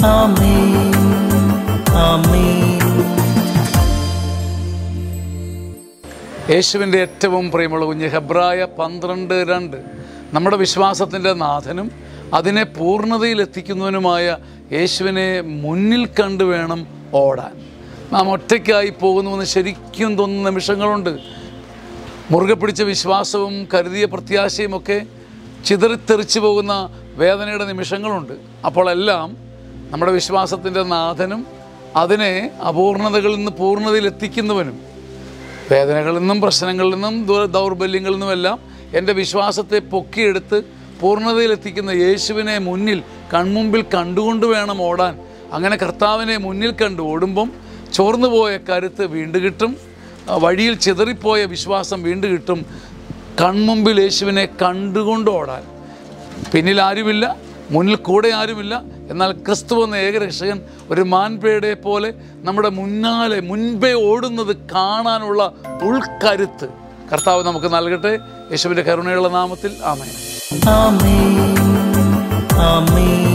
ആമേൻ ആമേൻ യേശുവിൻ്റെ ഏറ്റവും പ്രിയമുള്ള കുഞ്ഞ് ഹെബ്രായ പന്ത്രണ്ട് രണ്ട് നമ്മുടെ വിശ്വാസത്തിൻ്റെ നാഥനും അതിനെ പൂർണ്ണതയിൽ എത്തിക്കുന്നവനുമായ യേശുവിനെ മുന്നിൽ കണ്ട് വേണം ഓടാൻ നാം ഒറ്റയ്ക്കായി പോകുന്നുവെന്ന് ശരിക്കും തോന്നുന്ന നിമിഷങ്ങളുണ്ട് മുറുകെ പിടിച്ച വിശ്വാസവും കരുതിയ പ്രത്യാശയും ഒക്കെ ചിതറിത്തെറിച്ചു പോകുന്ന വേദനയുടെ നിമിഷങ്ങളുണ്ട് അപ്പോഴെല്ലാം നമ്മുടെ വിശ്വാസത്തിൻ്റെ നാഥനും അതിനെ അപൂർണതകളിൽ നിന്ന് പൂർണ്ണതയിൽ എത്തിക്കുന്നവനും വേദനകളിൽ നിന്നും പ്രശ്നങ്ങളിൽ നിന്നും ദൗ- ദൗർബല്യങ്ങളിൽ നിന്നുമെല്ലാം എൻ്റെ വിശ്വാസത്തെ പൊക്കിയെടുത്ത് പൂർണ്ണതയിലെത്തിക്കുന്ന യേശുവിനെ മുന്നിൽ കൺമുമ്പിൽ കണ്ടുകൊണ്ട് വേണം ഓടാൻ അങ്ങനെ കർത്താവിനെ മുന്നിൽ കണ്ട് ഓടുമ്പം ചോർന്നുപോയ കരുത്ത് വീണ്ടും കിട്ടും ആ വഴിയിൽ ചിതറിപ്പോയ വിശ്വാസം വീണ്ടും കിട്ടും കൺമുമ്പിൽ യേശുവിനെ കണ്ടുകൊണ്ട് ഓടാൻ പിന്നിൽ ആരുമില്ല മുന്നിൽ കൂടെ ആരുമില്ല എന്നാൽ ക്രിസ്തു എന്ന ഏകരക്ഷകൻ ഒരു മാൻപേടെ പോലെ നമ്മുടെ മുന്നാലെ മുൻപേ ഓടുന്നത് കാണാനുള്ള ഉൾക്കരുത്ത് കർത്താവ് നമുക്ക് നൽകട്ടെ യേശുവിൻ്റെ കരുണയുള്ള നാമത്തിൽ ആമേൻ ആമേൻ ആമേൻ